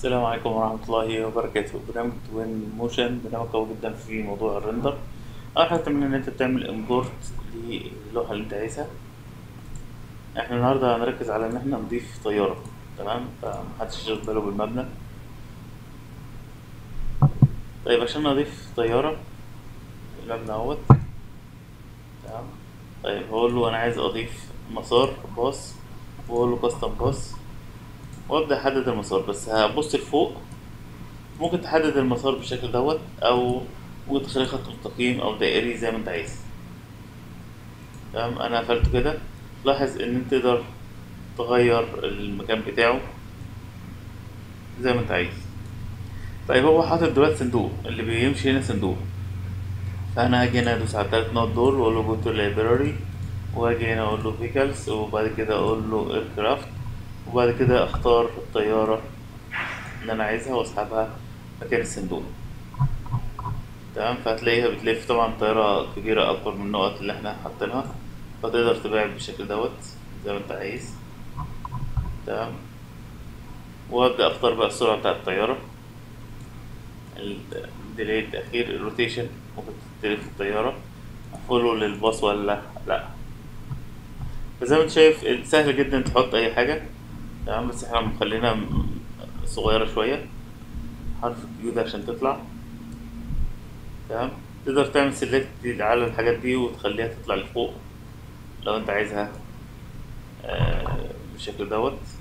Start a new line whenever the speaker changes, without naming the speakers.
السلام عليكم ورحمة الله وبركاته برنامج توين موشن برنامج قوي جدا في موضوع الرندر أول حاجة تعمل إن أنت تعمل امبورت للوحة اللي أنت عايزها احنا النهاردة هنركز على إن احنا نضيف طيارة تمام فمحدش يشغل باله بالمبنى طيب عشان نضيف طيارة المبنى اهوت تمام طيب هقول له أنا عايز أضيف مسار باص وأقول له كاستم باص وابدا احدد المسار بس هبص لفوق ممكن تحدد المسار بالشكل دوت او ممكن تخليه خط مستقيم او دائري زي ما انت عايز تمام انا قفلته كده لاحظ ان انت تقدر تغير المكان بتاعه زي ما انت عايز طيب هو حاطط دلوقتي صندوق اللي بيمشي هنا صندوق فانا هاجي هنا ادوس على التلات نقط دول واقول له جو تو لايبراري واجي هنا اقول له فيكلز وبعد كده اقول له ايركرافت وبعد كده اختار الطيارة اللي انا عايزها واسحبها مكان الصندوق تمام فهتلاقيها بتلف طبعا طيارة كبيرة اكبر من النقط اللي احنا حاطينها فتقدر تبيع بالشكل دوت زي ما انت عايز تمام وابدأ اختار بقى السرعة بتاعت الطيارة الديلي التأخير الروتيشن ممكن تلف الطيارة فولو للباص ولا لا فزي ما انت شايف سهل جدا تحط اي حاجة تمام بس احنا مخلينا صغيرة شوية حرف الكيو ده عشان تطلع تمام تقدر تعمل سيلكت على الحاجات دي وتخليها تطلع لفوق لو انت عايزها آه بالشكل دوت